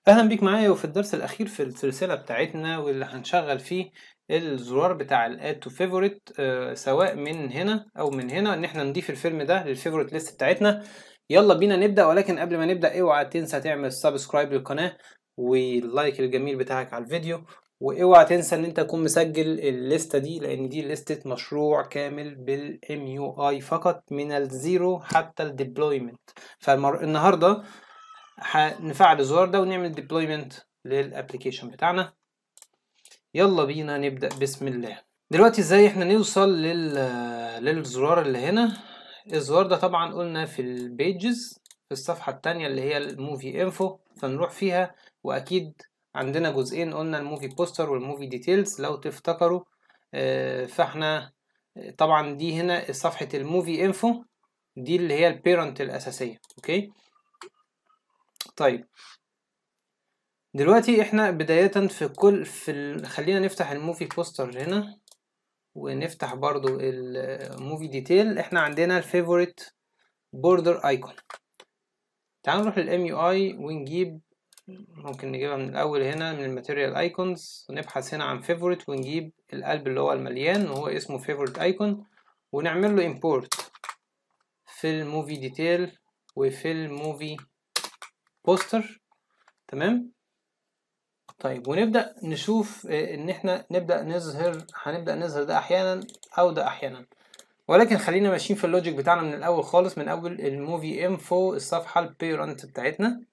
أهلا بيك معايا وفي الدرس الأخير في السلسلة بتاعتنا واللي هنشغل فيه الزرار بتاع ال Add to Favorite آه سواء من هنا أو من هنا إن احنا نضيف الفيلم ده للفيفوريت ليست بتاعتنا يلا بينا نبدأ ولكن قبل ما نبدأ اوعى تنسى تعمل سبسكرايب للقناة واللايك الجميل بتاعك على الفيديو واوعى تنسى ان انت تكون مسجل الليستة دي لان دي لستة مشروع كامل بالام يو اي فقط من الزيرو حتى الديبلويمنت فالنهارده هنفعل الزرار ده ونعمل ديبلويمنت للابلكيشن بتاعنا يلا بينا نبدأ بسم الله دلوقتي ازاي احنا نوصل لل... للزرار اللي هنا الزرار ده طبعا قلنا في البيجز في الصفحة التانية اللي هي الموفي انفو فنروح فيها واكيد عندنا جزئين قلنا الموفي بوستر والموفي ديتيلز لو تفتكروا اه فاحنا طبعا دي هنا صفحة الموفي انفو دي اللي هي البيرنت الأساسية اوكي طيب دلوقتي احنا بداية في كل في ال... خلينا نفتح الموفي بوستر هنا ونفتح برضو الموفي ديتيل احنا عندنا الفيفوريت بوردر ايكون تعالوا نروح للام يو اي ونجيب ممكن نجيبها من الاول هنا من الماتيريال ايكونز ونبحث هنا عن فيفوريت ونجيب القلب اللي هو المليان وهو اسمه فيفوريت ايكون ونعمل له امبورت في الموفي ديتيل وفي الموفي بوستر تمام طيب ونبدأ نشوف ان احنا نبدأ نظهر هنبدأ نظهر ده احيانا او ده احيانا ولكن خلينا ماشيين في اللوجيك بتاعنا من الاول خالص من اول الموفي انفو الصفحة البيرنت بتاعتنا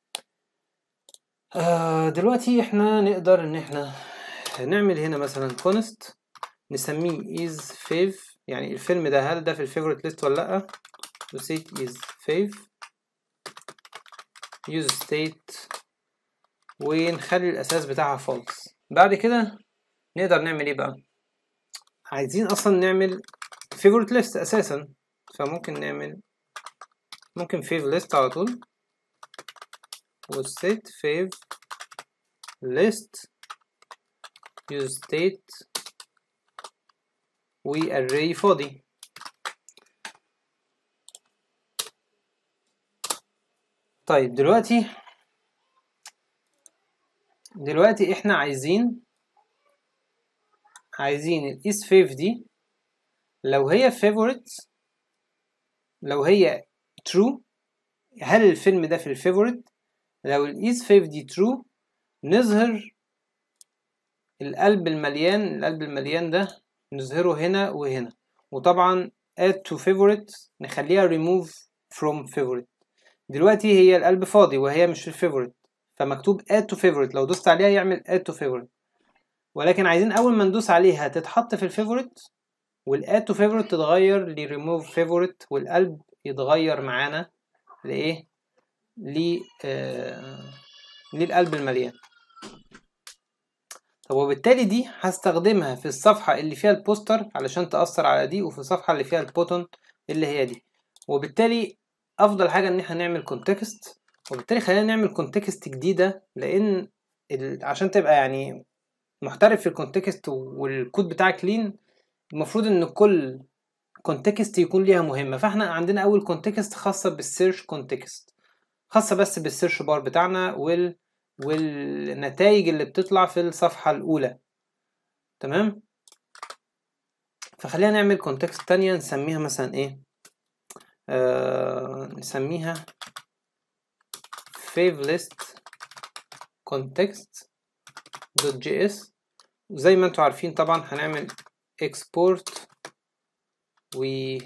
آه دلوقتي احنا نقدر ان احنا نعمل هنا مثلا كونست نسميه is fave يعني الفيلم ده هل ده في الفيفوريت ليست ولا لا وسيت is fave use state ونخلي الاساس بتاعها false بعد كده نقدر نعمل ايه بقى عايزين اصلا نعمل favorite list اساسا فممكن نعمل ممكن fav list على طول وset fav list use state وarray فاضي طيب دلوقتي دلوقتي احنا عايزين عايزين الاس فيف دي لو هي favorite لو هي true هل الفيلم ده في الفيفوريت لو الاس فيف دي true نظهر القلب المليان القلب المليان ده نظهره هنا وهنا وطبعا add to favorite نخليها remove from favorite دلوقتي هي القلب فاضي وهي مش في الفيفوريت فمكتوب add to favorite لو دوست عليها يعمل add to favorite ولكن عايزين اول ما ندوس عليها تتحط في الفيفوريت والadd to favorite تتغير ل remove favorite والقلب يتغير معانا لايه ل آه للقلب المليان طب وبالتالي دي هستخدمها في الصفحة اللي فيها البوستر علشان تأثر على دي وفي الصفحة اللي فيها البوتون اللي هي دي وبالتالي أفضل حاجة إن احنا نعمل كونتكست وبالتالي خلينا نعمل كونتكست جديدة لأن ال... عشان تبقى يعني محترف في الكونتكست والكود بتاعك لين المفروض إن كل كونتكست يكون ليها مهمة فاحنا عندنا أول كونتكست خاصة بالسيرش كونتكست خاصة بس بالسيرش بار بتاعنا وال والنتائج اللي بتطلع في الصفحة الأولى تمام فخلينا نعمل كونتكست تانية نسميها مثلا ايه آه نسميها save list context .js وزي ما انتوا عارفين طبعا هنعمل export و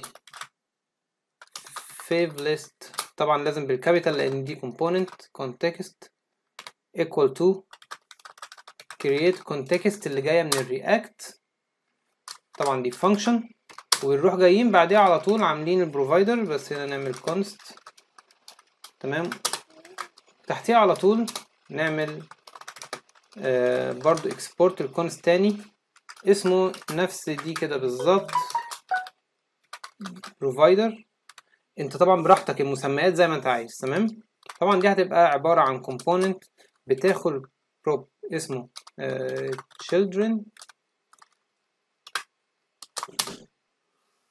save list طبعا لازم بالكابيتال لان دي component context equal to create context اللي جاية من الرياكت طبعا دي function ونروح جايين بعديها على طول عاملين البروفايدر بس هنا نعمل const تمام تحتيها على طول نعمل آه برضو export الكونست تاني اسمه نفس دي كده بالظبط بروفايدر انت طبعا براحتك المسميات زي ما انت عايز تمام طبعا دي هتبقى عبارة عن component بتاخد بروب اسمه uh, children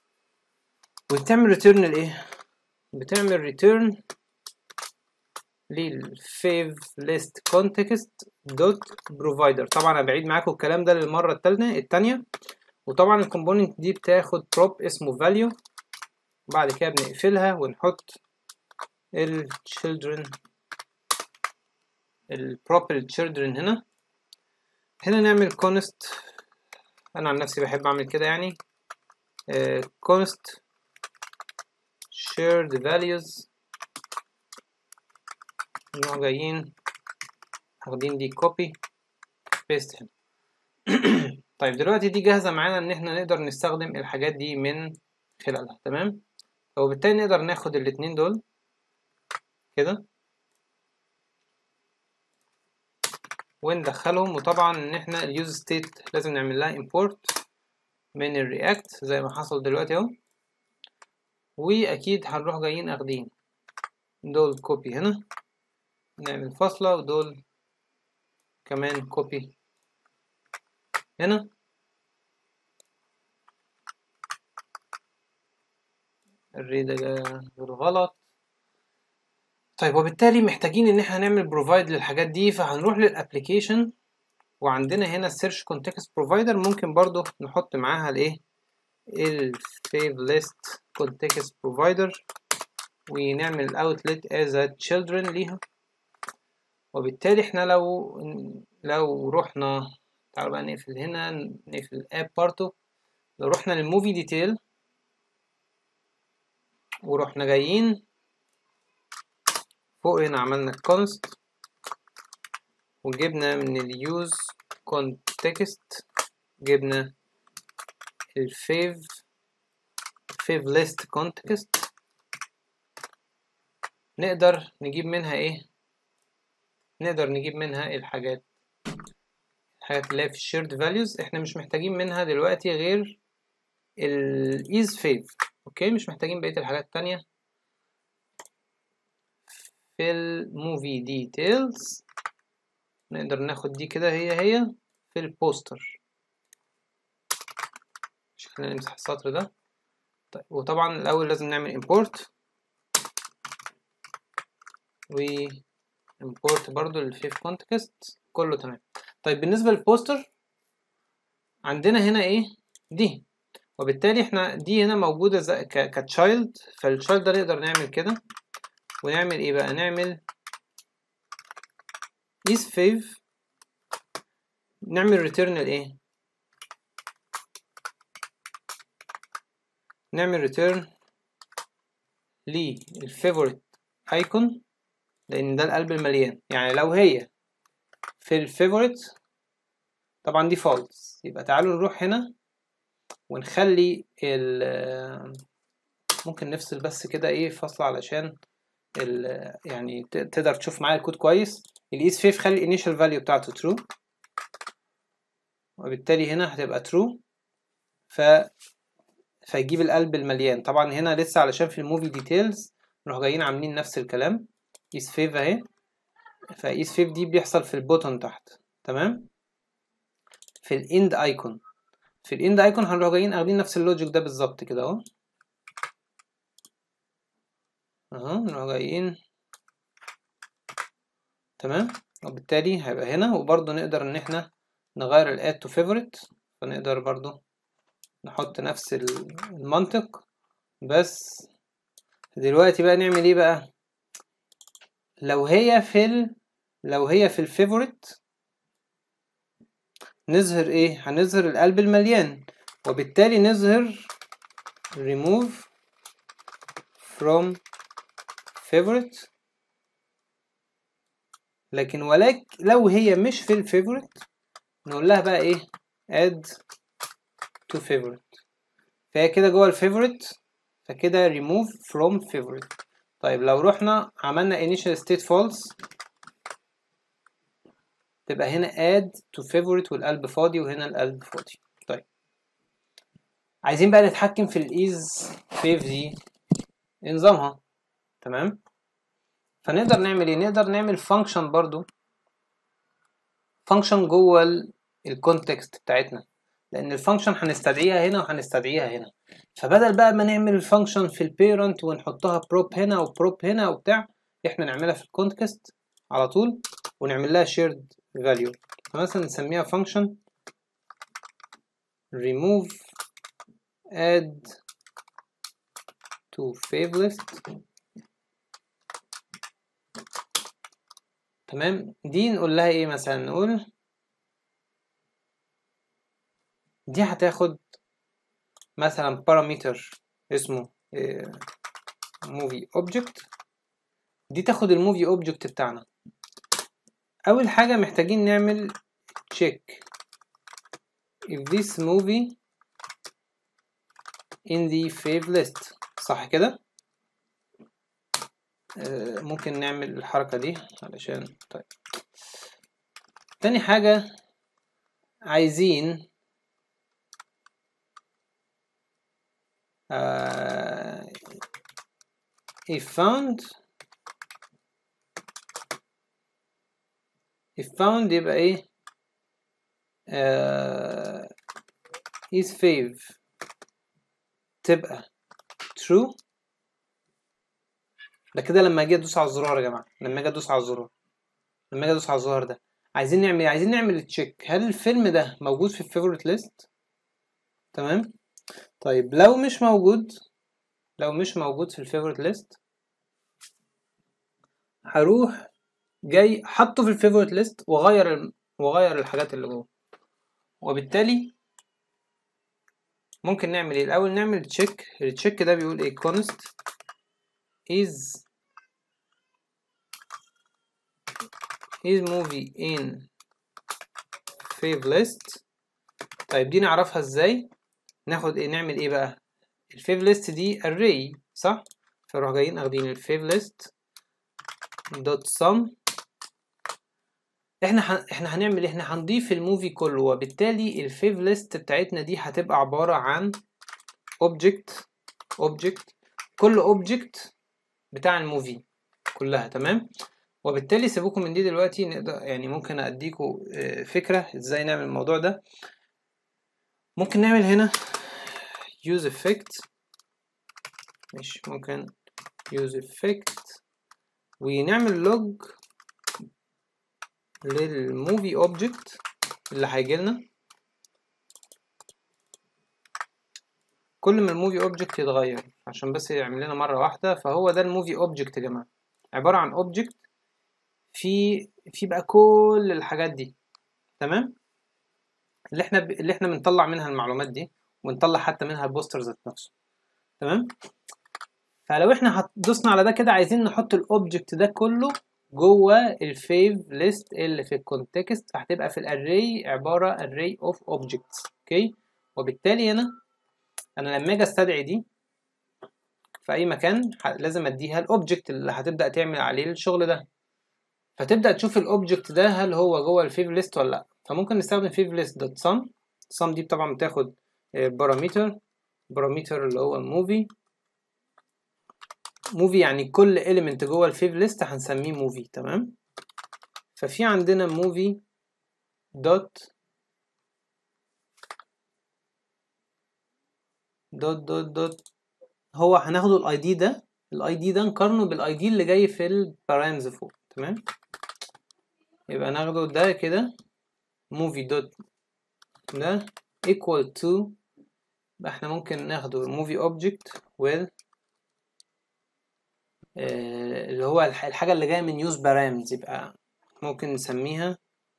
وتعمل return لايه بتعمل return للفيف ليست كونتكست دوت بروفايدر طبعا انا بعيد معاكم الكلام ده للمره التانية التانية وطبعا الكومبوننت دي بتاخد بروب اسمه value بعد كده بنقفلها ونحط ال children البروب children هنا هنا نعمل const انا عن نفسي بحب اعمل كده يعني uh, const shared values نروح جايين واخدين دي copy paste هنا طيب دلوقتي دي جاهزة معانا ان احنا نقدر نستخدم الحاجات دي من خلالها تمام وبالتالي نقدر ناخد الاتنين دول كده وندخلهم وطبعا ان احنا اليوز ستيت لازم نعمل لها import من الرياكت زي ما حصل دلوقتي اهو واكيد هنروح جايين اخدين دول كوبي هنا نعمل فاصلة ودول كمان كوبي هنا الري ده بالغلط طيب وبالتالي محتاجين ان احنا نعمل بروفايد للحاجات دي فهنروح للابليكيشن وعندنا هنا السيرش كونتكست بروفايدر ممكن برضو نحط معاها الايه الفيف ليست كونتكست بروفايدر ونعمل الاوتلت از children ليها وبالتالي احنا لو لو رحنا تعالوا بقى نقفل هنا نقفل الاب برضو لو رحنا للموفي ديتيل ورحنا جايين فوق هنا عملنا const وجبنا من اليوز context جبنا الفيف فيف ليست context نقدر نجيب منها ايه نقدر نجيب منها الحاجات الحاجات اللي هي في الشيرد فاليوز احنا مش محتاجين منها دلوقتي غير الايز فيف اوكي مش محتاجين بقيه الحاجات التانية في الموفي ديتيلز نقدر ناخد دي كده هي هي في البوستر خلينا نمسح السطر ده طيب وطبعا الاول لازم نعمل import و import برضو للفيف كونتكست كله تمام طيب بالنسبة للبوستر عندنا هنا ايه دي وبالتالي احنا دي هنا موجودة زي كتشايلد فالتشايلد ده نقدر نعمل كده ونعمل ايه بقى نعمل is fave نعمل return الايه نعمل return للفيفوريت ايكون لان ده القلب المليان يعني لو هي في الفيفوريت طبعا دي فالس يبقى تعالوا نروح هنا ونخلي ال ممكن نفصل بس كده ايه فصل علشان ال يعني تقدر تشوف معايا الكود كويس الايس فيف خلي الانيشال فاليو بتاعته ترو وبالتالي هنا هتبقى ترو ف فيجيب القلب المليان طبعا هنا لسه علشان في الموفي ديتيلز نروح جايين عاملين نفس الكلام ايس فيف اهي فايس فيف دي بيحصل في البوتون تحت تمام في الاند ايكون في الاند ايكون هنروح جايين اخدين نفس اللوجيك ده بالظبط كده اهو اهو نروح جايين تمام وبالتالي هيبقى هنا وبرضه نقدر ان احنا نغير الاد تو فيفوريت فنقدر برضه نحط نفس المنطق بس دلوقتي بقى نعمل ايه بقى لو هي في ال... لو هي في الفيفوريت نظهر ايه هنظهر القلب المليان وبالتالي نظهر remove from favorite لكن ولكن لو هي مش في الفيفوريت نقول لها بقى ايه add to favorite فهي كده جوه الفيفوريت فكده remove from favorite طيب لو رحنا عملنا initial state false تبقى هنا add to favorite والقلب فاضي وهنا القلب فاضي طيب عايزين بقى نتحكم في الايز فيف دي نظامها تمام فنقدر نعمل ايه نقدر نعمل فانكشن برضو فانكشن جوه الكونتكست بتاعتنا لان الفانكشن هنستدعيها هنا وهنستدعيها هنا فبدل بقى ما نعمل الفانكشن في البيرنت ونحطها بروب هنا وبروب هنا وبتاع احنا نعملها في الكونتكست على طول ونعمل لها shared value فمثلا نسميها function remove add to fave list تمام دي نقول لها ايه مثلا نقول دي هتاخد مثلا بارامتر اسمه موفي اوبجكت دي تاخد الموفي اوبجكت بتاعنا اول حاجه محتاجين نعمل check if this movie in the fave list صح كده آه، ممكن نعمل الحركة دي علشان طيب تاني حاجة عايزين آه if found if found يبقى ايه آه is fave تبقى true ده كده لما اجي ادوس على الزرار يا جماعه لما اجي ادوس على الزرار لما اجي ادوس على الزرار ده عايزين نعمل عايزين نعمل تشيك هل الفيلم ده موجود في الفيفوريت ليست تمام طيب لو مش موجود لو مش موجود في الفيفوريت ليست هروح جاي حطه في الفيفوريت ليست واغير ال... واغير الحاجات اللي جوه وبالتالي ممكن نعمل ايه الاول نعمل تشيك التشيك ده بيقول ايه const is is movie in fave list طيب دي نعرفها ازاي ناخد ايه نعمل ايه بقى الفيف ليست دي array صح فنروح جايين اخدين الفيف ليست دوت sum احنا ح... احنا هنعمل احنا هنضيف الموفي كله وبالتالي الفيف ليست بتاعتنا دي هتبقى عبارة عن object object كل object بتاع الموفي كلها تمام وبالتالي سيبوكم من دي دلوقتي نقدر يعني ممكن اديكم فكرة ازاي نعمل الموضوع ده ممكن نعمل هنا use effect مش ممكن use effect ونعمل log للموفي اوبجكت اللي هيجيلنا كل ما الموفي اوبجكت يتغير عشان بس يعمل لنا مره واحده فهو ده الموفي اوبجكت يا جماعه عباره عن اوبجكت في في بقى كل الحاجات دي تمام اللي احنا ب... اللي احنا بنطلع منها المعلومات دي ونطلع حتى منها البوستر ذات نفسه تمام فلو احنا دوسنا على ده كده عايزين نحط الاوبجكت ده كله جوه الفيف ليست اللي في الكونتكست هتبقى في الاري عباره array of objects اوكي وبالتالي هنا انا لما اجي استدعي دي في اي مكان لازم اديها الاوبجكت اللي هتبدا تعمل عليه الشغل ده فتبدا تشوف الاوبجكت ده هل هو جوه الفيف ليست ولا لا فممكن نستخدم فيف ليست دوت sum sum دي طبعا بتاخد بارامتر بارامتر اللي هو الموفي موفي يعني كل element جوه الفيف ليست هنسميه موفي تمام ففي عندنا موفي دوت دوت دوت دوت هو هناخد الاي دي ده الاي دي ده نقارنه بالاي دي اللي جاي في البارامز فوق تمام يبقى ناخده ده كده موفي دوت ده equal to يبقى احنا ممكن ناخده موفي object with آه اللي هو الحاجة اللي جاية من يوز بارامز يبقى ممكن نسميها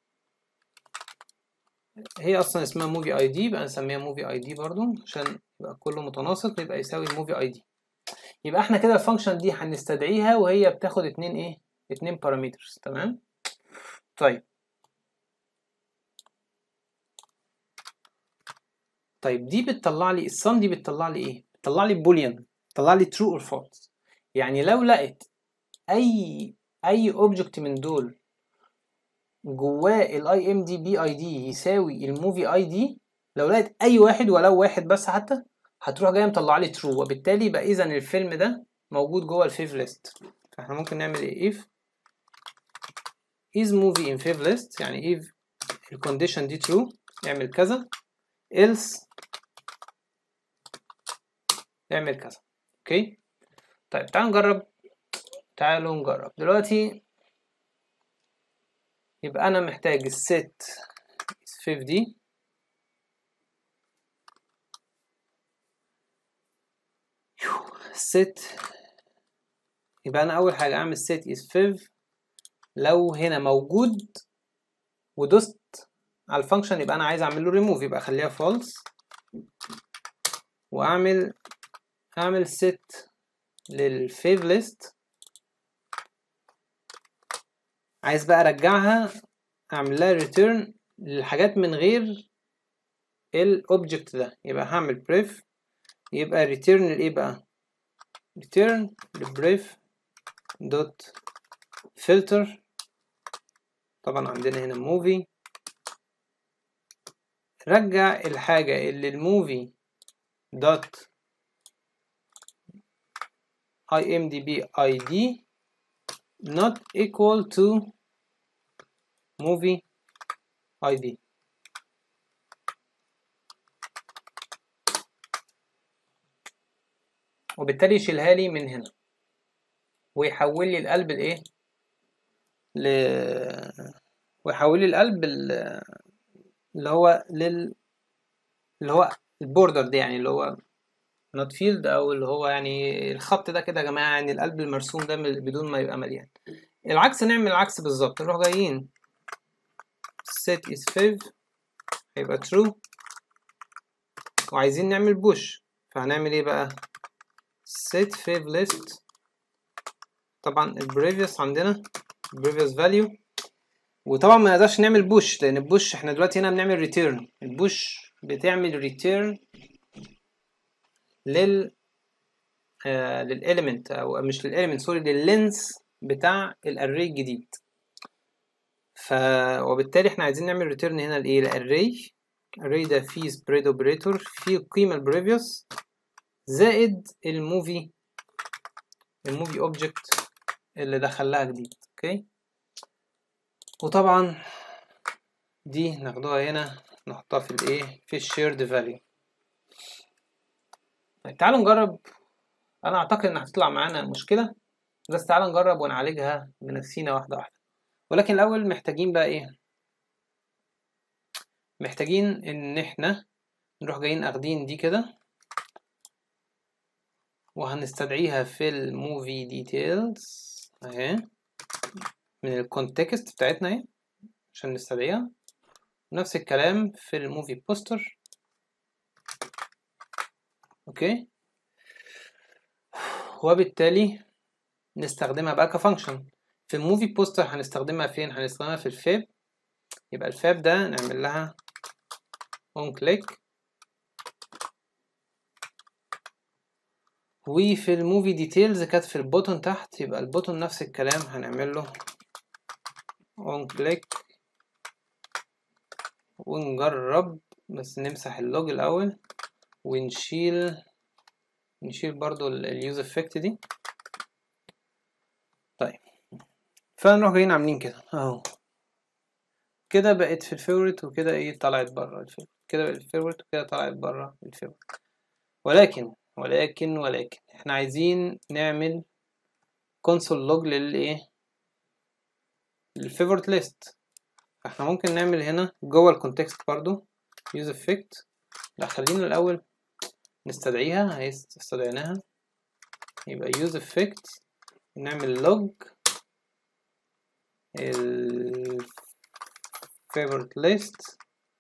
هي اصلا اسمها موفي اي دي يبقى نسميها موفي اي دي برضو عشان يبقى كله متناسق يبقى يساوي الموفي اي دي يبقى احنا كده الفانكشن دي هنستدعيها وهي بتاخد اتنين ايه اتنين بارامترز تمام طيب طيب دي بتطلع لي السم دي بتطلع لي ايه بتطلع لي بوليان بتطلع لي true or false يعني لو لقيت اي اي اوبجكت من دول جواه الاي ام دي بي اي دي يساوي الموفي اي دي لو لقيت اي واحد ولو واحد بس حتى هتروح جايه مطلع لي ترو وبالتالي يبقى اذا الفيلم ده موجود جوه الفيف ليست فاحنا ممكن نعمل ايه if is movie in fave list يعني if الكونديشن دي true اعمل كذا else اعمل كذا اوكي طيب تعالوا نجرب تعالوا نجرب دلوقتي يبقى انا محتاج الست 5 دي set يبقى انا اول حاجه اعمل set is 5 لو هنا موجود ودوست على الفانكشن يبقى انا عايز اعمل له ريموف يبقى اخليها false واعمل اعمل set للفيف list عايز بقى ارجعها اعمل لها return للحاجات من غير الاوبجكت ده يبقى هعمل brief يبقى return لايه بقى return لبريف دوت filter طبعا عندنا هنا movie رجع الحاجة اللي الموفي دوت imdb id not equal to movie id وبالتالي يشيلها لي من هنا ويحول لي القلب لايه ل ويحول لي القلب ال- اللي هو لل اللي هو البوردر دي يعني اللي هو نوت فيلد او اللي هو يعني الخط ده كده يا جماعه يعني القلب المرسوم ده من- بدون ما يبقى مليان العكس نعمل العكس بالظبط نروح جايين set is 5 هيبقى true وعايزين نعمل بوش فهنعمل ايه بقى set fave list طبعا ال previous عندنا previous value وطبعا ما نقدرش نعمل بوش لان البوش احنا دلوقتي هنا بنعمل ريتيرن البوش بتعمل ريتيرن لل آه للاليمنت او مش للاليمنت سوري لللينس بتاع الاري الجديد ف وبالتالي احنا عايزين نعمل ريتيرن هنا لايه الاري الاري ده فيه سبريد اوبريتور فيه القيمه البريفيوس زائد الموفي الموفي اوبجكت اللي دخلها جديد اوكي وطبعا دي ناخدوها هنا نحطها في الايه في الشيرد فاليو تعالوا نجرب انا اعتقد ان هتطلع معانا مشكله بس تعالوا نجرب ونعالجها بنفسينا واحده واحده ولكن الاول محتاجين بقى ايه محتاجين ان احنا نروح جايين اخدين دي كده وهنستدعيها في الموفي ديتيلز اهي من الكونتكست بتاعتنا اهي عشان نستدعيها نفس الكلام في الموفي بوستر اوكي وبالتالي نستخدمها بقى كفانكشن في الموفي بوستر هنستخدمها فين هنستخدمها في الفاب يبقى الفاب ده نعمل لها اون كليك وفي الموفي ديتيلز كانت في البوتون تحت يبقى البوتون نفس الكلام هنعمل له اون كليك ونجرب بس نمسح اللوج الاول ونشيل نشيل برضو اليوز افكت دي طيب فنروح جايين عاملين كده اهو كده بقت في الفيوريت وكده ايه طلعت بره الفيوريت كده بقت الفيوريت وكده طلعت بره الفيوريت ولكن ولكن ولكن احنا عايزين نعمل كونسول لوج للايه للفيفورت ليست فاحنا ممكن نعمل هنا جوه الكونتكست برضو يوز افكت لا خلينا الاول نستدعيها هي استدعيناها يبقى use effect نعمل log ال favorite list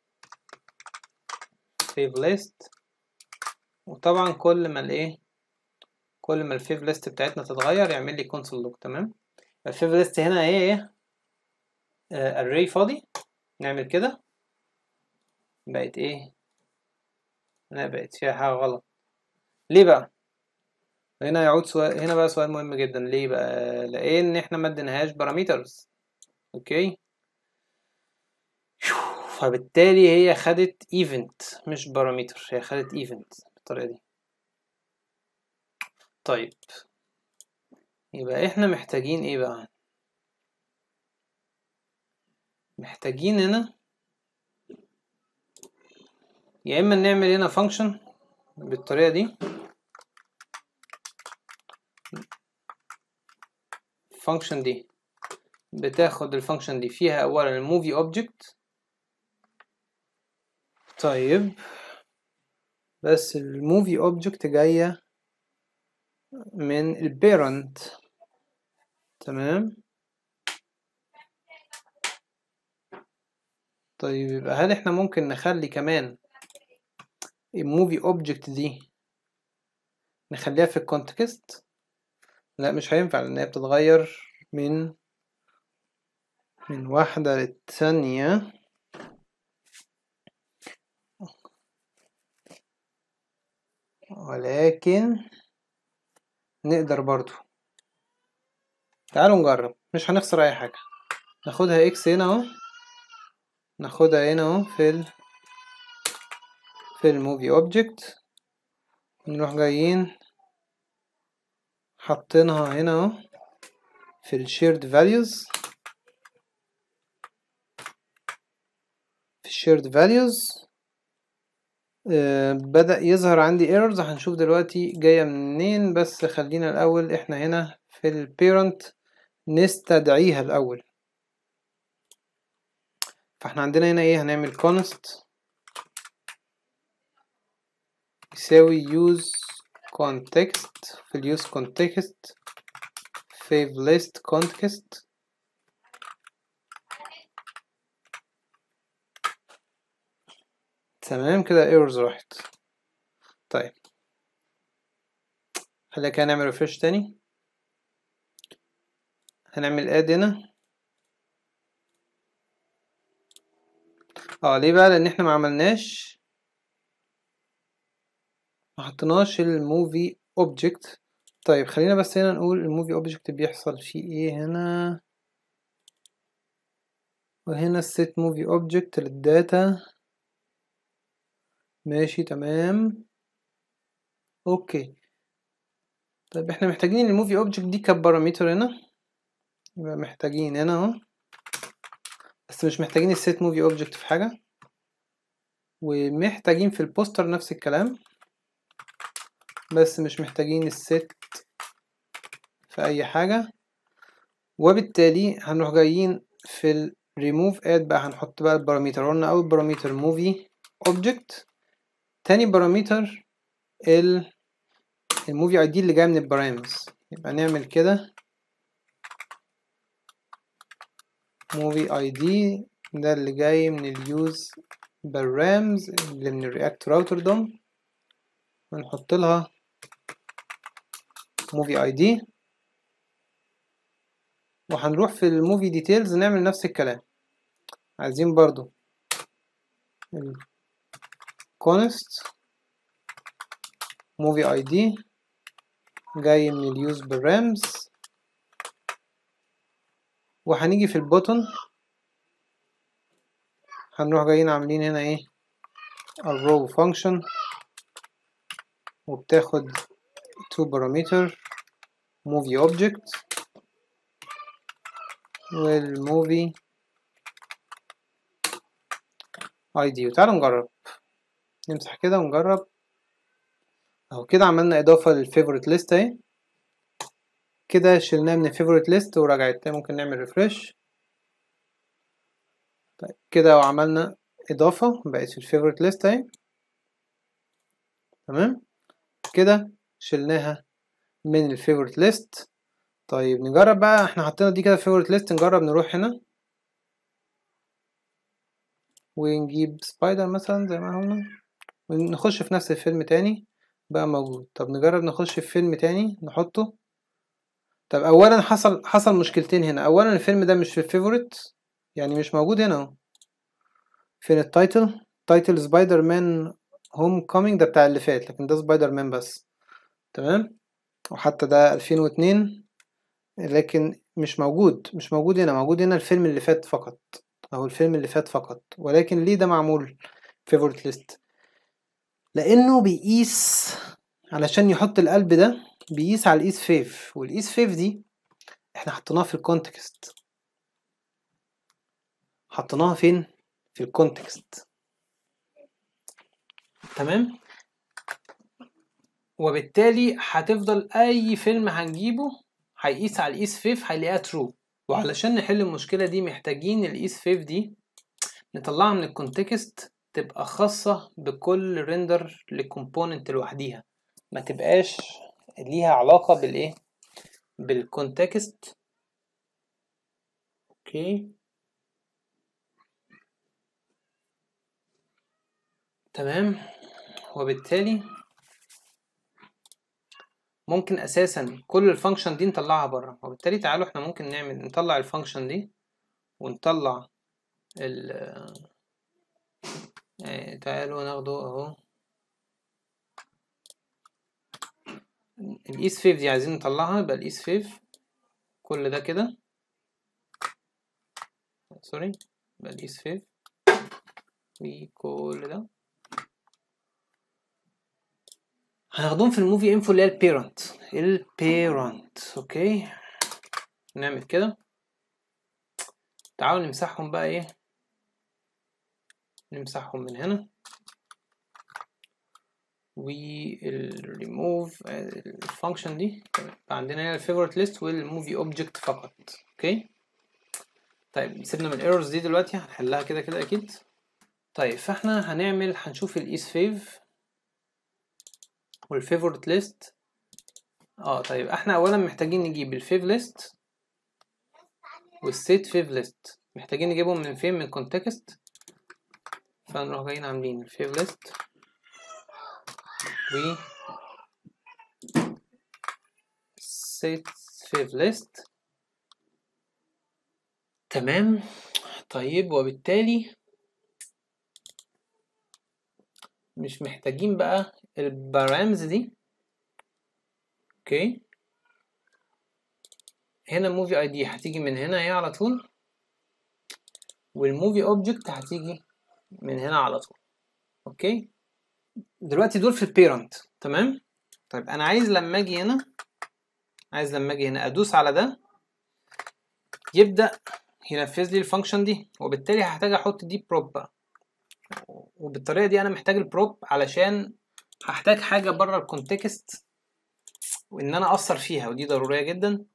save list وطبعا كل ما الايه كل ما الفيف ليست بتاعتنا تتغير يعمل لي console log تمام الفيف ليست هنا ايه ايه آه array فاضي نعمل كده بقت ايه لا بقت فيها حاجة غلط ليه بقى هنا يعود سؤال هنا بقى سؤال مهم جدا ليه بقى لان احنا ما اديناهاش بارامترز اوكي فبالتالي هي خدت ايفنت مش بارامتر هي خدت ايفنت بالطريقه دي طيب يبقى احنا محتاجين ايه بقى محتاجين هنا يا اما نعمل هنا فانكشن بالطريقه دي الفانكشن دي بتاخد الفانكشن دي فيها اولا الموفي اوبجكت طيب بس الموفي اوبجكت جايه من البيرنت تمام طيب يبقى هل احنا ممكن نخلي كمان الموفي اوبجكت دي نخليها في الكونتكست لا مش هينفع لان هي بتتغير من من واحدة للتانية ولكن نقدر برضو تعالوا نجرب مش هنخسر اي حاجة ناخدها اكس هنا اهو ناخدها هنا اهو في ال في الموفي اوبجكت نروح جايين حاطينها هنا اهو في الشيرد فاليوز في الشيرد فاليوز آه بدأ يظهر عندي ايرورز هنشوف دلوقتي جاية منين بس خلينا الأول احنا هنا في البيرنت نستدعيها الأول فاحنا عندنا هنا ايه هنعمل const يساوي use context في ال use context save list context تمام كده errors راحت طيب خلينا كده نعمل refresh تاني هنعمل add هنا اه ليه بقى لان احنا ما عملناش ما حطيناش الموفي اوبجكت طيب خلينا بس هنا نقول الموفي اوبجكت بيحصل فيه ايه هنا وهنا السيت موفي اوبجكت للداتا ماشي تمام اوكي طيب احنا محتاجين الموفي اوبجكت دي كبارامتر هنا يبقى محتاجين هنا اهو بس مش محتاجين السيت موفي اوبجكت في حاجه ومحتاجين في البوستر نفس الكلام بس مش محتاجين الست في اي حاجه وبالتالي هنروح جايين في ال remove add بقى هنحط بقى البارامتر قلنا اول بارامتر movie object تاني بارامتر ال الموفي اي دي اللي جاي من البارامز يبقى نعمل كده موفي اي دي ده اللي جاي من اليوز بالرامز اللي من الرياكت راوتر دوم ونحط لها موفي اي دي وهنروح في الموفي ديتيلز نعمل نفس الكلام عايزين برضو const موفي اي دي جاي من اليوز بالرامز وهنيجي في البوتن هنروح جايين عاملين هنا ايه الرو فانكشن وبتاخد تو بارامتر موفي اوبجكت والموفي اي دي وتعالوا نجرب نمسح كده ونجرب اهو كده عملنا اضافه للفيفوريت ليست اهي كده شلناه من الفيفوريت ليست ورجعت ممكن نعمل ريفرش طيب كده وعملنا اضافه بقت في الفيفوريت ليست اهي تمام كده شلناها من الفيفوريت ليست طيب نجرب بقى احنا حطينا دي كده فيفوريت ليست نجرب نروح هنا ونجيب سبايدر مثلا زي ما قلنا ونخش في نفس الفيلم تاني بقى موجود طب نجرب نخش في فيلم تاني نحطه طب اولا حصل حصل مشكلتين هنا اولا الفيلم ده مش في الفيفوريت يعني مش موجود هنا اهو فين التايتل تايتل سبايدر مان هوم كومينج ده بتاع اللي فات لكن ده سبايدر مان بس تمام وحتى ده 2002 لكن مش موجود مش موجود هنا موجود هنا الفيلم اللي فات فقط او الفيلم اللي فات فقط ولكن ليه ده معمول فيفورت ليست لانه بيقيس علشان يحط القلب ده بيقيس على الايس فيف والايس فيف دي احنا حطيناها في الكونتكست حطيناها فين في الكونتكست تمام وبالتالي هتفضل اي فيلم هنجيبه هيقيس على الايس فيف هيلاقيها ترو وعلشان نحل المشكله دي محتاجين الايس فيف دي نطلعها من الكونتكست تبقى خاصه بكل ريندر لكومبوننت لوحديها ما تبقاش ليها علاقه بالايه بالكونتكست اوكي تمام وبالتالي ممكن اساسا كل الفانكشن دي نطلعها بره وبالتالي تعالوا احنا ممكن نعمل نطلع الفانكشن دي ونطلع ال آه، تعالوا ناخده اهو الايس فيف دي عايزين نطلعها يبقى الايس فيف كل ده كده سوري يبقى الايس فيف وكل ده هناخدهم في الموفي انفو اللي هي البيرنت البيرنت اوكي نعمل كده تعالوا نمسحهم بقى ايه نمسحهم من هنا والريموف الفانكشن دي يبقى عندنا هنا الفيفورت ليست والموفي اوبجكت فقط اوكي طيب سيبنا من الايرورز دي دلوقتي هنحلها كده كده اكيد طيب فاحنا هنعمل هنشوف الايس فيف والفيفورت ليست اه طيب احنا اولا محتاجين نجيب الفيف ليست والسيت فيف ليست محتاجين نجيبهم من فين من كونتكست فنروح جايين عاملين الفيف ليست و set فيف ليست تمام طيب وبالتالي مش محتاجين بقى البارامز دي اوكي هنا الموفي اي دي هتيجي من هنا هي على طول والموفي اوبجكت هتيجي من هنا على طول اوكي دلوقتي دول في البيرنت تمام طيب انا عايز لما اجي هنا عايز لما اجي هنا ادوس على ده يبدا ينفذ لي الفانكشن دي وبالتالي هحتاج احط دي بروب بقى وبالطريقه دي انا محتاج البروب علشان هحتاج حاجه بره الكونتكست وان انا اثر فيها ودي ضروريه جدا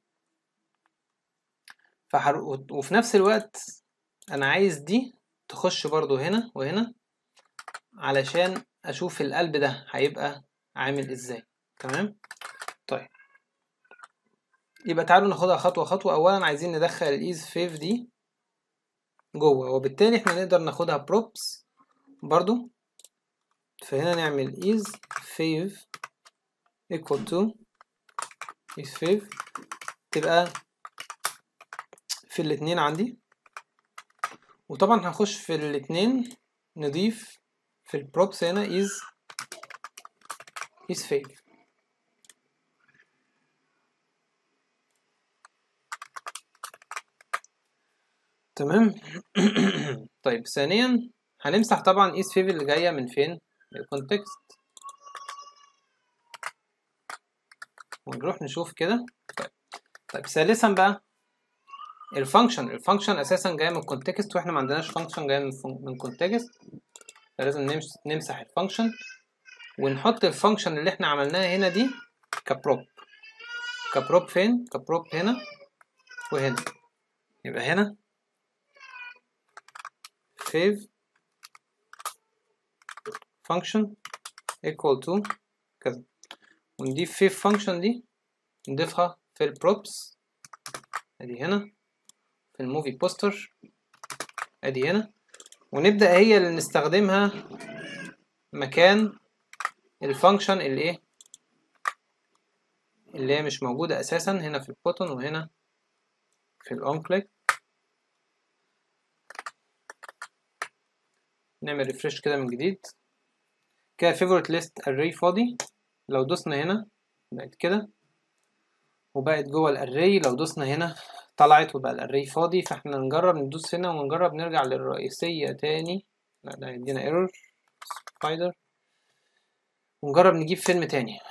فحر... وفي نفس الوقت انا عايز دي تخش برضو هنا وهنا علشان اشوف القلب ده هيبقى عامل ازاي تمام طيب يبقى تعالوا ناخدها خطوه خطوه اولا عايزين ندخل الايز فيف دي جوه وبالتالي احنا نقدر ناخدها بروبس برضو فهنا نعمل is fav equal to is fav تبقى في الاتنين عندي وطبعا هنخش في الاتنين نضيف في البروبس هنا is is fav تمام طيب ثانيا هنمسح طبعا is fav اللي جايه من فين الكونتكست ونروح نشوف كده طيب طيب ثالثا بقى الفانكشن الفانكشن اساسا جايه من كونتكست واحنا ما عندناش فانكشن جايه من من كونتكست فلازم نمسح الفانكشن ونحط الفانكشن اللي احنا عملناها هنا دي كبروب كبروب فين كبروب هنا وهنا يبقى هنا save function equal to كذا ونضيف في function دي نضيفها في البروبس ادي هنا في الموفي بوستر ادي هنا ونبدأ هي اللي نستخدمها مكان الفانكشن اللي ايه اللي هي مش موجودة اساسا هنا في البوتون وهنا في الاون كليك نعمل ريفرش كده من جديد كده favorite list array فاضي لو دوسنا هنا بقت كده وبقت جوه الاري لو دوسنا هنا طلعت وبقى الاري فاضي فاحنا نجرب ندوس هنا ونجرب نرجع للرئيسية تاني لا ده هيدينا ايرور سبايدر ونجرب نجيب فيلم تاني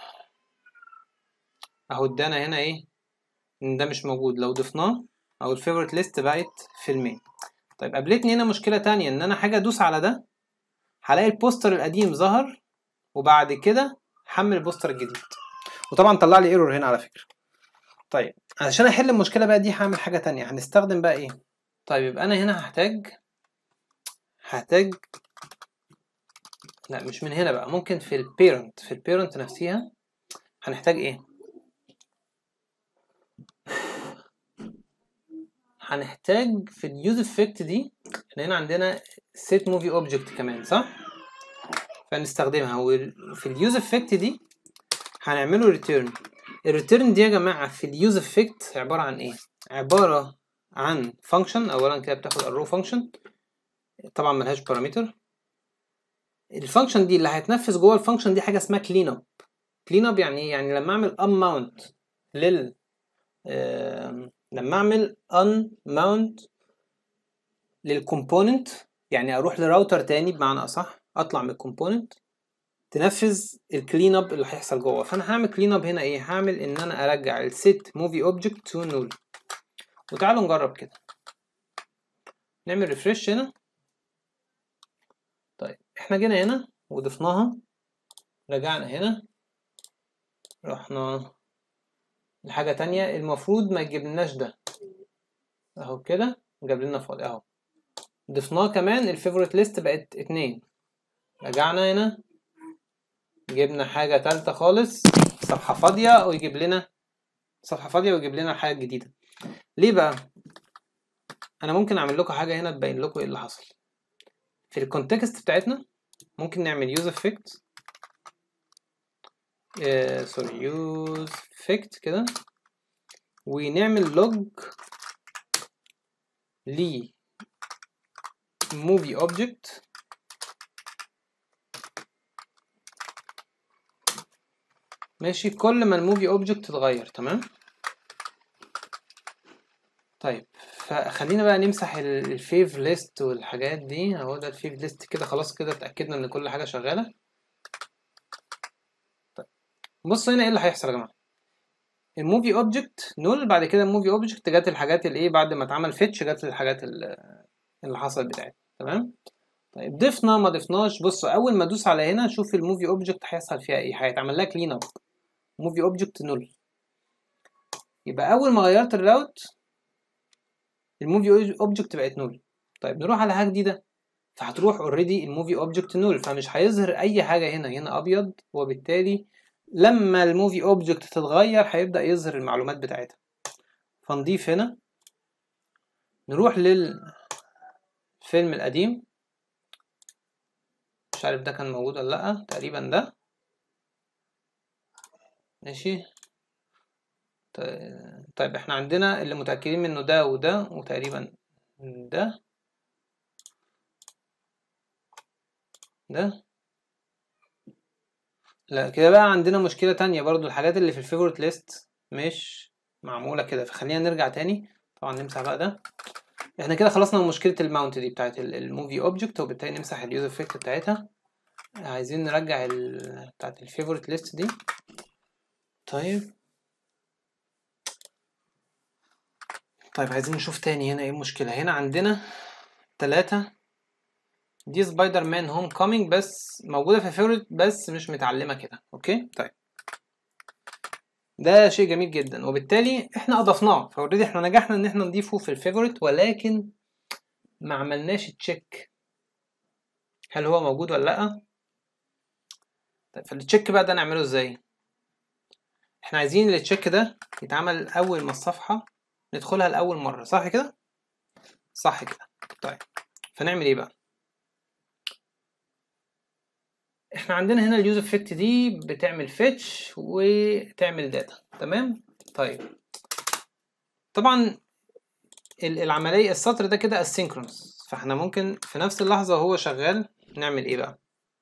اهو ادانا هنا ايه ان ده مش موجود لو ضفناه او الفيفورت ليست بقت فيلمين طيب قابلتني هنا مشكلة تانية ان انا حاجة ادوس على ده هلاقي البوستر القديم ظهر وبعد كده حمل البوستر الجديد وطبعا طلع لي ايرور هنا على فكرة طيب علشان احل المشكله بقى دي هعمل حاجه تانية هنستخدم بقى ايه طيب يبقى انا هنا هحتاج هحتاج لا مش من هنا بقى ممكن في البيرنت في البيرنت نفسها هنحتاج ايه هنحتاج في اليوز افكت دي احنا هنا عندنا set movie object كمان صح فنستخدمها وفي اليوز افكت دي هنعمله ريتيرن الريتيرن دي يا جماعه في اليوز افكت عباره عن ايه عباره عن فانكشن اولا كده بتاخد الرو فانكشن طبعا ملهاش بارامتر الفانكشن دي اللي هيتنفذ جوه الفانكشن دي حاجه اسمها كلين اب كلين اب يعني ايه يعني لما اعمل ان ماونت لل آم، لما اعمل ان ماونت للكومبوننت يعني اروح لراوتر تاني بمعنى اصح اطلع من الكومبوننت تنفذ الكلين اب اللي هيحصل جوه فانا هعمل كلين اب هنا ايه هعمل ان انا ارجع الست موفي اوبجكت تو نول وتعالوا نجرب كده نعمل ريفرش هنا طيب احنا جينا هنا وضفناها رجعنا هنا رحنا لحاجة تانية المفروض ما يجيبلناش ده اهو كده جاب لنا فاضي اهو ضفناه كمان الفيفوريت ليست بقت اتنين رجعنا هنا جبنا حاجة تالتة خالص صفحة فاضية ويجيب لنا صفحة فاضية ويجيب لنا حاجة جديدة ليه بقى؟ أنا ممكن أعمل لكم حاجة هنا تبين لكم إيه اللي حصل في الكونتكست بتاعتنا ممكن نعمل use effect آه سوري use effect كده ونعمل log ل movie object ماشي كل ما الموفي اوبجكت تتغير تمام طيب فخلينا بقى نمسح الفيف ليست والحاجات دي اهو ده الفيف ليست كده خلاص كده اتاكدنا ان كل حاجه شغاله طيب بصوا هنا ايه اللي هيحصل يا جماعه الموفي اوبجكت نول بعد كده الموفي اوبجكت جت الحاجات الايه بعد ما اتعمل فيتش جت الحاجات ال- اللي حصلت بتاعتها تمام طيب ضفنا ما ضفناش بصوا اول ما ادوس على هنا شوف الموفي اوبجكت هيحصل فيها ايه هيتعمل لها كلين اب موفي اوبجكت نول يبقى اول ما غيرت الراوت الموفي اوبجكت بقت نول طيب نروح على حاجه جديده فهتروح اوريدي الموفي اوبجكت نول فمش هيظهر اي حاجه هنا هنا ابيض وبالتالي لما الموفي اوبجكت تتغير هيبدا يظهر المعلومات بتاعتها فنضيف هنا نروح للفيلم القديم مش عارف ده كان موجود ولا لا تقريبا ده ماشي ط- طيب احنا عندنا اللي متأكدين منه ده وده وتقريبا ده ده لا كده بقى عندنا مشكلة تانية برضو الحاجات اللي في الفيفورت ليست مش معمولة كده فخلينا نرجع تاني طبعا نمسح بقى ده احنا كده خلصنا من مشكلة الماونت دي بتاعت الموفي اوبجكت وبالتالي نمسح اليوز افكت بتاعتها عايزين نرجع ال... بتاعت الفيفورت ليست دي طيب طيب عايزين نشوف تاني هنا ايه المشكلة هنا عندنا تلاتة دي سبايدر مان هوم كومينج بس موجودة في الفيفورت بس مش متعلمة كده اوكي طيب ده شيء جميل جدا وبالتالي احنا اضفناه فاوريدي احنا نجحنا ان احنا نضيفه في الفيفورت ولكن ما عملناش تشيك هل هو موجود ولا لا طيب فالتشيك بقى ده نعمله ازاي احنا عايزين التشيك ده يتعمل اول ما الصفحة ندخلها لأول مرة صح كده صح كده طيب فنعمل ايه بقى احنا عندنا هنا اليوز افكت دي بتعمل فيتش وتعمل داتا تمام طيب طبعا ال- العملية السطر ده كده asynchronous فاحنا ممكن في نفس اللحظة وهو شغال نعمل ايه بقى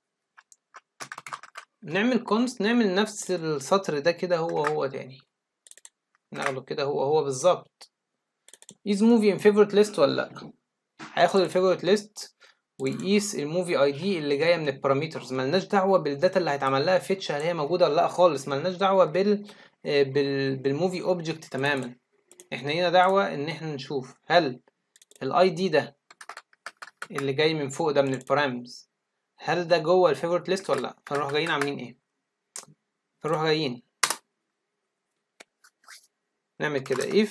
نعمل const نعمل نفس السطر ده كده هو هو تاني ناخده كده هو هو بالظبط is movie in favorite list ولا لأ هياخد الفيفورت ليست ويقيس الموفي اي دي اللي جايه من البارامترز ملناش دعوه بالداتا اللي هيتعمل لها فيتش هل هي موجوده ولا لا خالص ملناش دعوه بال آه، بال بالموفي اوبجكت تماما احنا هنا دعوه ان احنا نشوف هل الاي دي ده اللي جاي من فوق ده من البارامز هل ده جوه الفيفورت ليست ولا لا فنروح جايين عاملين ايه فنروح جايين نعمل كده if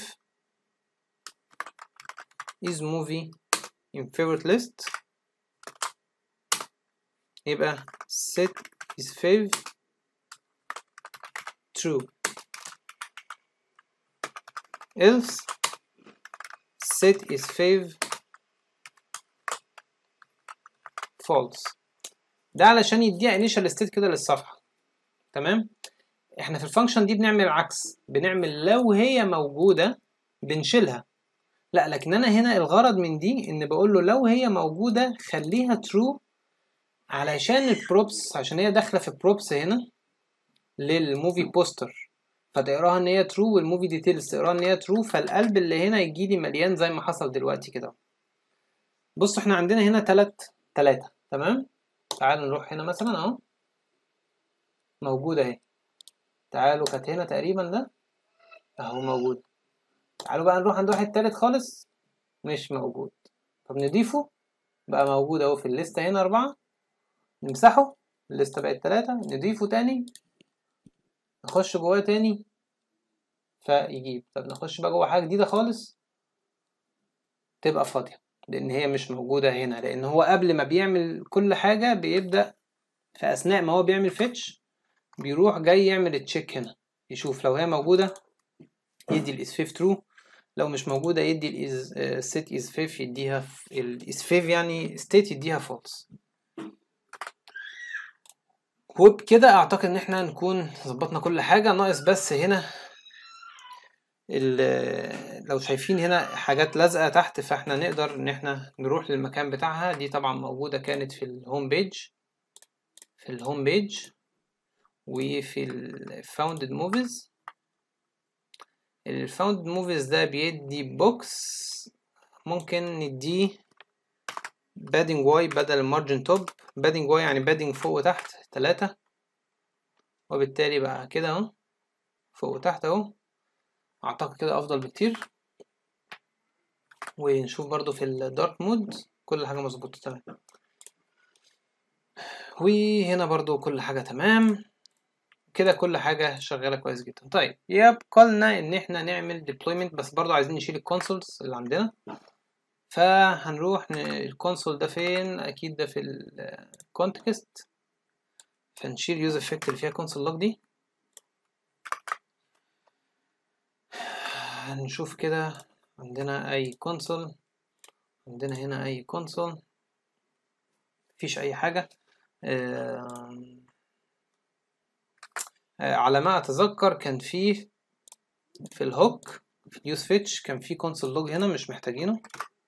is movie in favorite list يبقى set is fav true else set is fav false ده علشان يديها initial state كده للصفحة تمام احنا في الفانكشن دي بنعمل عكس بنعمل لو هي موجودة بنشيلها لا لكن انا هنا الغرض من دي ان بقول له لو هي موجودة خليها true علشان البروبس عشان هي داخلة في بروبس هنا للموفي بوستر فتقراها ان هي ترو والموفي ديتيلز تقراها ان هي ترو فالقلب اللي هنا يجي لي مليان زي ما حصل دلوقتي كده بصوا احنا عندنا هنا تلات تلاتة تمام تعالوا نروح هنا مثلا اهو موجودة اهي تعالوا كانت هنا تقريبا ده اهو موجود تعالوا بقى نروح عند واحد تالت خالص مش موجود طب نضيفه بقى موجود اهو في الليستة هنا أربعة نمسحه الليستة بقت تلاتة نضيفه تاني نخش جواه تاني فيجيب طب نخش بقى جوه حاجة جديدة خالص تبقى فاضية لأن هي مش موجودة هنا لأن هو قبل ما بيعمل كل حاجة بيبدأ في أثناء ما هو بيعمل فيتش بيروح جاي يعمل التشيك هنا يشوف لو هي موجودة يدي الإسفيف ترو لو مش موجودة يدي الإز set is fif يديها الإسفيف يعني state يديها false وبكده اعتقد ان احنا نكون ظبطنا كل حاجة ناقص بس هنا لو شايفين هنا حاجات لازقة تحت فاحنا نقدر ان احنا نروح للمكان بتاعها دي طبعا موجودة كانت في الهوم بيج في الهوم بيج وفي ال founded movies ال founded movies ده بيدي بوكس ممكن نديه بادنج واي بدل المارجن توب بادنج واي يعني بادنج فوق وتحت تلاتة وبالتالي بقى كده اهو فوق وتحت اهو اعتقد كده افضل بكتير ونشوف برضو في الدارك مود كل حاجة مظبوطة تمام وهنا برضو كل حاجة تمام كده كل حاجة شغالة كويس جدا طيب يبقى لنا ان احنا نعمل deployment بس برضو عايزين نشيل الكونسولز اللي عندنا فهنروح الكونسول ده فين اكيد ده في الكونتكست فنشيل يوز افكت اللي فيها كونسول لوج دي هنشوف كده عندنا اي كونسول عندنا هنا اي كونسول مفيش اي حاجة على ما اتذكر كان فيه في الهوك في اليوز فيتش كان في كونسول لوج هنا مش محتاجينه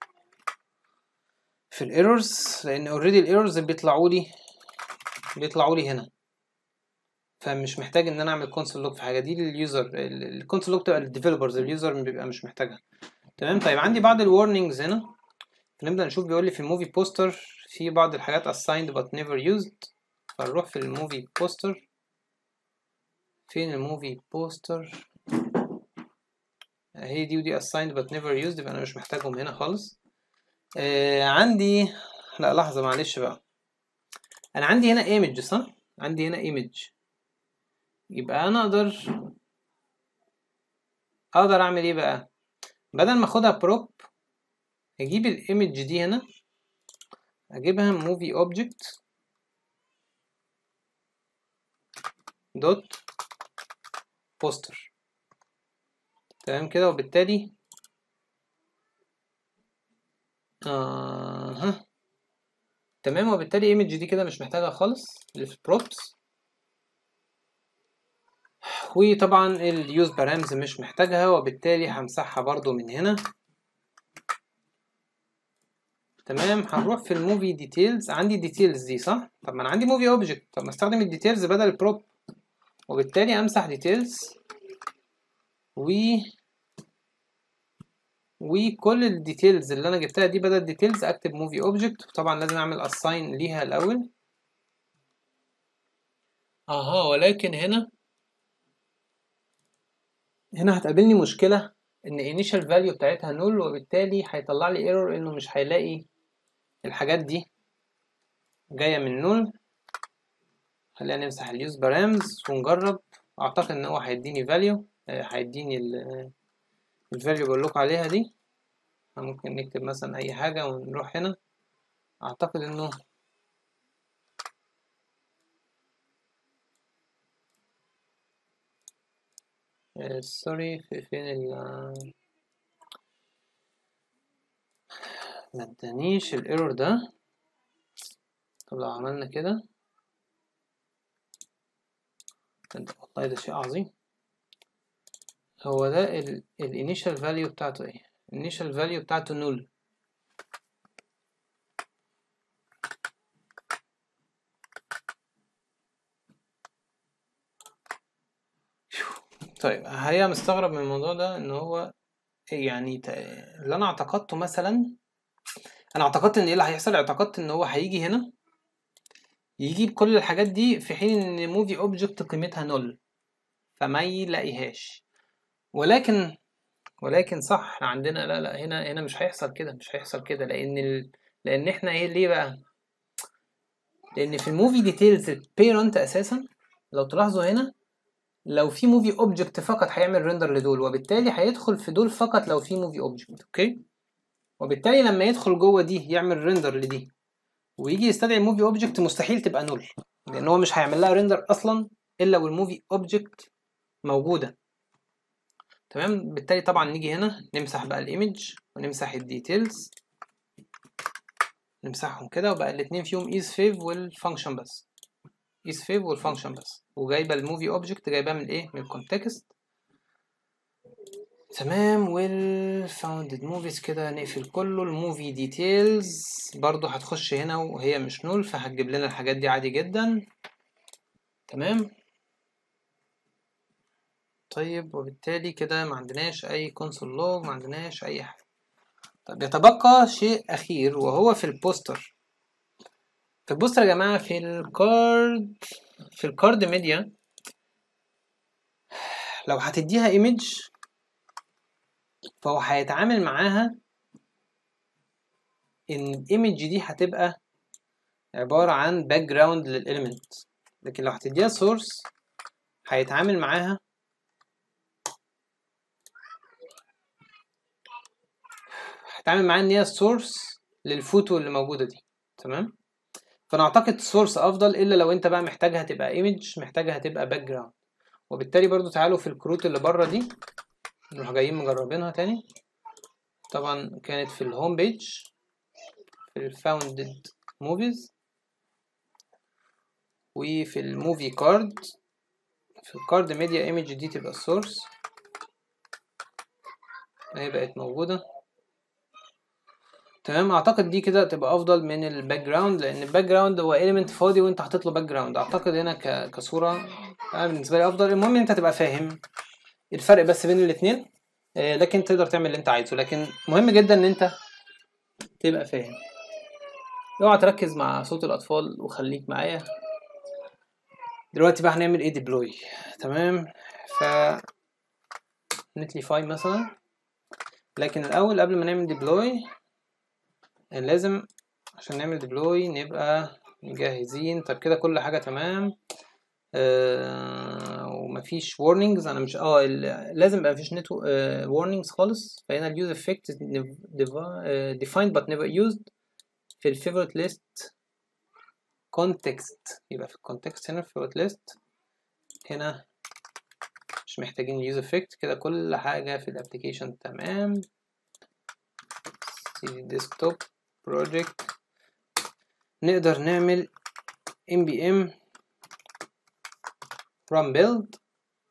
في الايرورز لان اوريدي الايرورز بيطلعوا لي بيطلعوا لي هنا فمش محتاج ان انا اعمل كونسول لوج في حاجه دي لليوزر الكونسول لوج بتبقى للديفلوبرز اليوزر بيبقى مش محتاجها تمام طيب عندي بعض الورنينجز هنا نبدا نشوف بيقول لي في الموفي بوستر في بعض الحاجات assigned but never used فنروح في الموفي بوستر فين الموفي بوستر هي دي ودي assigned but never used يبقى انا مش محتاجهم هنا خالص آه عندي لا لحظة معلش بقى أنا عندي هنا image صح؟ عندي هنا image يبقى أنا أقدر أقدر أعمل إيه بقى؟ بدل ما أخدها بروب أجيب الإيمج دي هنا أجيبها movie object دوت بوستر تمام كده وبالتالي اها تمام وبالتالي ايمج دي كده مش محتاجها خالص اللي في البروبس وطبعا اليوز بارامز مش محتاجها وبالتالي همسحها برضو من هنا تمام هنروح في الموفي ديتيلز عندي ديتيلز دي صح طب ما انا عندي موفي اوبجكت طب ما استخدم الديتيلز بدل البروب وبالتالي امسح ديتيلز و وكل الديتيلز اللي انا جبتها دي بدل ديتيلز اكتب موفي اوبجكت طبعا لازم اعمل اساين ليها الاول اها ولكن هنا هنا هتقابلني مشكلة ان initial value بتاعتها نول وبالتالي هيطلع لي ايرور انه مش هيلاقي الحاجات دي جاية من نول خلينا نمسح اليوز بارامز ونجرب اعتقد ان هو هيديني value هيديني الفاليو بقول لكم عليها دي ممكن نكتب مثلا اي حاجة ونروح هنا اعتقد انه سوري في فين ال ما ادانيش الايرور ده طب لو عملنا كده والله ده شيء عظيم هو ده ال initial value بتاعته ايه initial value بتاعته null طيب هي مستغرب من الموضوع ده ان هو يعني اللي انا اعتقدته مثلا انا اعتقدت ان ايه اللي هيحصل اعتقدت ان هو هيجي هنا يجيب كل الحاجات دي في حين ان موفي اوبجكت قيمتها نول فما يلاقيهاش ولكن ولكن صح احنا عندنا لا لا هنا هنا مش هيحصل كده مش هيحصل كده لان ال... لان احنا ايه ليه بقى لان في الموفي ديتيلز البيرنت اساسا لو تلاحظوا هنا لو في موفي اوبجكت فقط هيعمل ريندر لدول وبالتالي هيدخل في دول فقط لو في موفي اوبجكت اوكي وبالتالي لما يدخل جوه دي يعمل ريندر لدي ويجي يستدعي موفي اوبجكت مستحيل تبقى نول لان هو مش هيعمل لها ريندر اصلا الا والموفي اوبجكت موجوده تمام بالتالي طبعا نيجي هنا نمسح بقى الايمج ونمسح الديتيلز نمسحهم كده وبقى الاتنين فيهم is fav والفانكشن بس is fav والفانكشن بس وجايبه الموفي اوبجكت جايباه من ايه من الكونتكست تمام والفاوندد موفيز كده نقفل كله الموفي ديتيلز برضو هتخش هنا وهي مش نول فهتجيب لنا الحاجات دي عادي جدا تمام طيب وبالتالي كده ما عندناش اي كونسول لوج ما عندناش اي حاجه طب يتبقى شيء اخير وهو في البوستر في البوستر يا جماعه في الكارد في الكارد ميديا لو هتديها ايمج فهو هيتعامل معاها ان الايمج دي هتبقى عبارة عن باك جراوند للإليمنت لكن لو هتديها سورس هيتعامل معاها هيتعامل معاها ان هي السورس للفوتو اللي موجودة دي تمام فانا اعتقد سورس افضل الا لو انت بقى محتاجها تبقى ايمج محتاجها تبقى باك جراوند وبالتالي برضو تعالوا في الكروت اللي بره دي نروح جايين مجربينها تاني طبعا كانت في الهوم بيج في الفاوندد موفيز وفي الموفي كارد في الكارد ميديا ايمج دي تبقى السورس اهي بقت موجودة تمام اعتقد دي كده تبقى افضل من الباك جراوند لان الباك جراوند هو اليمنت فاضي وانت حاطط له باك جراوند اعتقد هنا ك... كصورة انا بالنسبة لي افضل المهم انت تبقى فاهم الفرق بس بين الاثنين لكن تقدر تعمل اللي انت عايزه لكن مهم جدا ان انت تبقى فاهم اوعى تركز مع صوت الاطفال وخليك معايا دلوقتي بقى هنعمل ايه ديبلوي تمام ف نتليفاي مثلا لكن الاول قبل ما نعمل ديبلوي لازم عشان نعمل ديبلوي نبقى جاهزين طب كده كل حاجه تمام آه ومفيش warnings انا مش اه لازم يبقى مفيش نت آه warnings خالص فهنا اليوز افكت defined but never used في الفيفورت ليست context يبقى في الكونتكست هنا في favorite list هنا مش محتاجين اليوز افكت كده كل حاجة في الابليكيشن تمام desktop project نقدر نعمل npm run build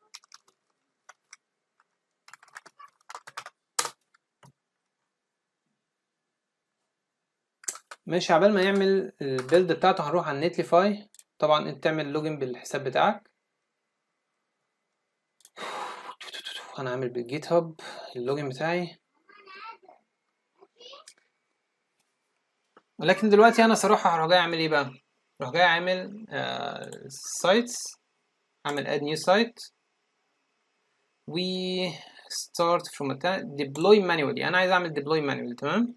ماشي عبال ما يعمل البيلد بتاعته هنروح على النتليفاي طبعا انت تعمل لوجن بالحساب بتاعك انا عامل بالجيت هاب اللوجن بتاعي ولكن دلوقتي انا صراحة هروح جاي اعمل ايه بقى هروح جاي اعمل سايتس اعمل add new site و start from a deploy manually انا عايز اعمل deploy manually تمام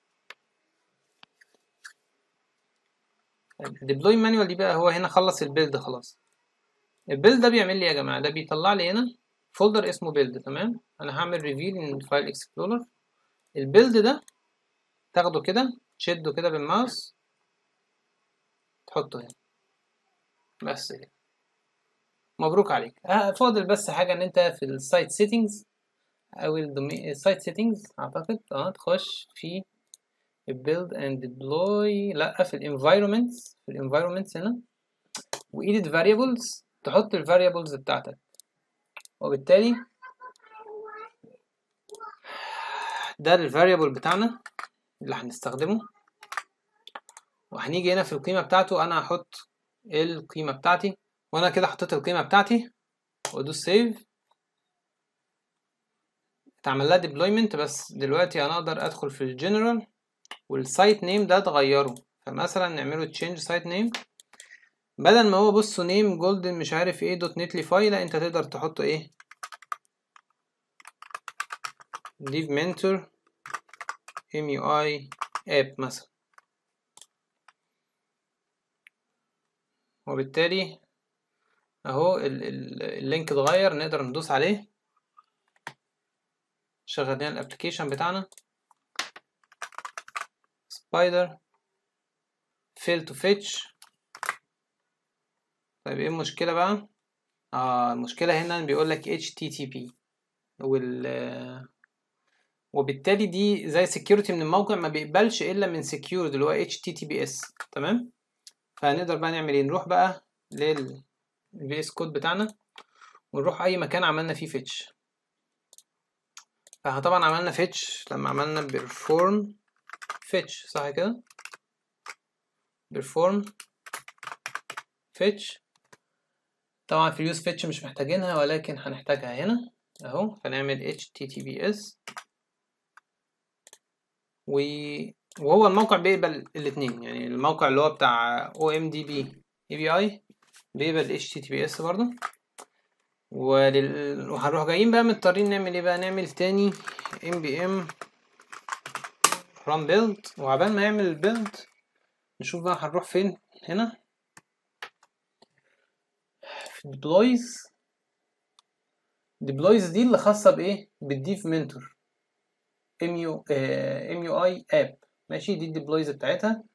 deploy manual دي بقى هو هنا خلص البيلد خلاص البيلد ده بيعمل لي يا جماعه ده بيطلع لي هنا فولدر اسمه بيلد تمام انا هعمل ريفيل من فايل اكسبلورر البيلد ده تاخده كده تشده كده بالماوس تحطه هنا بس كده مبروك عليك آه فاضل بس حاجة ان انت في السايت سيتنجز او السايت سيتنجز اعتقد اه تخش في build and deploy لا في الانفايرومنتس في الانفايرومنتس هنا وايديت variables تحط الفاريبلز بتاعتك وبالتالي ده الفاريبل بتاعنا اللي هنستخدمه وهنيجي هنا في القيمة بتاعته أنا هحط القيمة بتاعتي وأنا كده حطيت القيمة بتاعتي وأدوس سيف اتعمل لها ديبلويمنت بس دلوقتي أنا أقدر أدخل في الجنرال والسايت نيم ده تغيره فمثلا نعمله تشينج سايت نيم بدل ما هو بصوا نيم جولدن مش عارف ايه دوت نت ليفاي لا انت تقدر تحطه ايه leave mentor MUI app مثلا وبالتالي اهو ال ال اللينك اتغير نقدر ندوس عليه شغلنا الابلكيشن بتاعنا سبايدر فيل تو فيتش طيب ايه المشكلة بقى اه المشكلة هنا بيقول لك HTTP وال وبالتالي دي زي security من الموقع ما بيقبلش الا من secure اللي هو HTTPS تمام فهنقدر بقى نعمل ايه نروح بقى لل VS كود بتاعنا ونروح اي مكان عملنا فيه فيتش فطبعا عملنا فيتش لما عملنا perform fetch صح كده perform fetch طبعا في اليوز فيتش مش محتاجينها ولكن هنحتاجها هنا اهو فنعمل https و... وهو الموقع بيقبل الاتنين يعني الموقع اللي هو بتاع OMDB API بيقبل HTTPS برضو ولل... وهنروح جايين بقى مضطرين نعمل ايه بقى نعمل تاني npm run build وعبال ما يعمل البيلد نشوف بقى هنروح فين هنا في deploys deploys دي اللي خاصة بإيه؟ بالديف منتور MU MUI app ماشي دي الديبلويز بتاعتها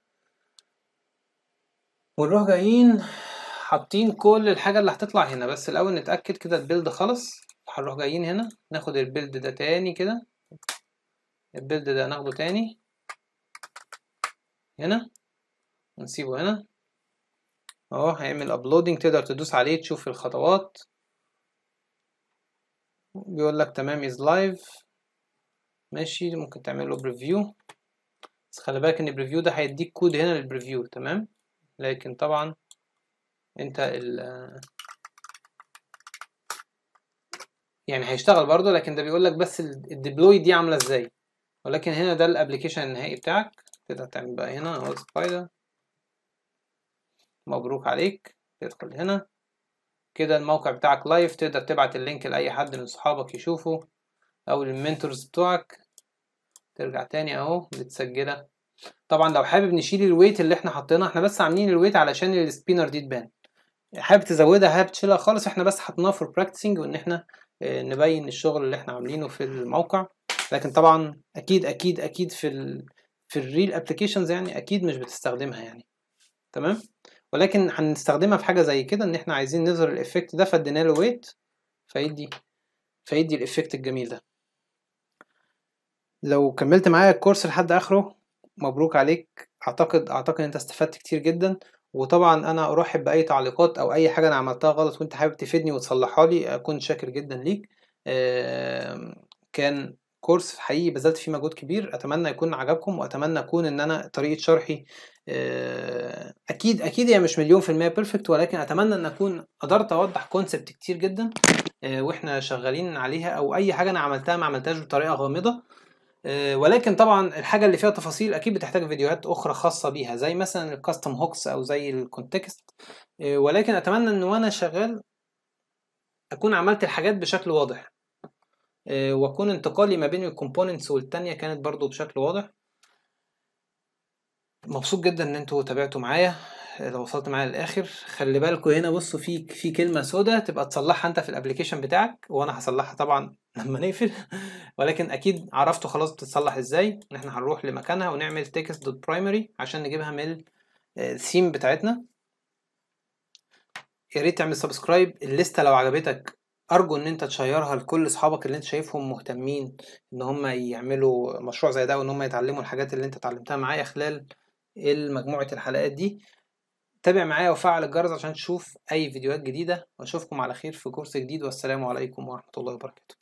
ونروح جايين حاطين كل الحاجة اللي هتطلع هنا بس الأول نتأكد كده البيلد خلص هنروح جايين هنا ناخد البيلد ده تاني كده البيلد ده ناخده تاني هنا ونسيبه هنا اهو هيعمل ابلودنج تقدر تدوس عليه تشوف الخطوات بيقول لك تمام از لايف ماشي ممكن تعمل له بريفيو بس خلي بالك ان البريفيو ده هيديك كود هنا للبريفيو تمام لكن طبعا انت ال يعني هيشتغل برضه لكن ده بيقول لك بس الديبلوي دي عامله ازاي ولكن هنا ده الابلكيشن النهائي بتاعك تقدر تعمل بقى هنا اهو سبايدر مبروك عليك تدخل هنا كده الموقع بتاعك لايف تقدر تبعت اللينك لأي حد من صحابك يشوفه أو للمنتورز بتوعك ترجع تاني أهو متسجلة طبعا لو حابب نشيل الويت اللي احنا حطيناه احنا بس عاملين الويت علشان السبينر دي تبان حابب تزودها حابب تشيلها خالص احنا بس حطيناها فور براكتسنج وان احنا نبين الشغل اللي احنا عاملينه في الموقع لكن طبعا اكيد اكيد اكيد في ال في الريل ابلكيشنز يعني اكيد مش بتستخدمها يعني تمام ولكن هنستخدمها في حاجه زي كده ان احنا عايزين نظهر الافكت ده فادينا له ويت فيدي فيدي الافكت الجميل ده لو كملت معايا الكورس لحد اخره مبروك عليك اعتقد اعتقد انت استفدت كتير جدا وطبعا انا ارحب باي تعليقات او اي حاجه انا عملتها غلط وانت حابب تفيدني وتصلحها لي اكون شاكر جدا ليك كان كورس حقيقي بذلت فيه مجهود كبير اتمنى يكون عجبكم واتمنى اكون ان انا طريقه شرحي اكيد اكيد هي مش مليون في المية بيرفكت ولكن اتمنى ان اكون قدرت اوضح كونسبت كتير جدا واحنا شغالين عليها او اي حاجه انا عملتها ما عملتهاش بطريقه غامضه ولكن طبعا الحاجه اللي فيها تفاصيل اكيد بتحتاج فيديوهات اخرى خاصه بيها زي مثلا الكاستم هوكس او زي الكونتكست ولكن اتمنى ان وانا شغال اكون عملت الحاجات بشكل واضح واكون انتقالي ما بين الكومبوننتس والتانية كانت برضو بشكل واضح مبسوط جدا ان انتوا تابعتوا معايا لو وصلت معايا للاخر خلي بالكوا هنا بصوا في في كلمه سودا تبقى تصلحها انت في الابلكيشن بتاعك وانا هصلحها طبعا لما نقفل ولكن اكيد عرفتوا خلاص بتتصلح ازاي ان احنا هنروح لمكانها ونعمل text دوت برايمري عشان نجيبها من الثيم بتاعتنا يا ريت تعمل سبسكرايب الليسته لو عجبتك ارجو ان انت تشيرها لكل اصحابك اللي انت شايفهم مهتمين ان هم يعملوا مشروع زي ده وان هم يتعلموا الحاجات اللي انت اتعلمتها معايا خلال مجموعه الحلقات دي تابع معايا وفعل الجرس عشان تشوف اي فيديوهات جديده واشوفكم على خير في كورس جديد والسلام عليكم ورحمه الله وبركاته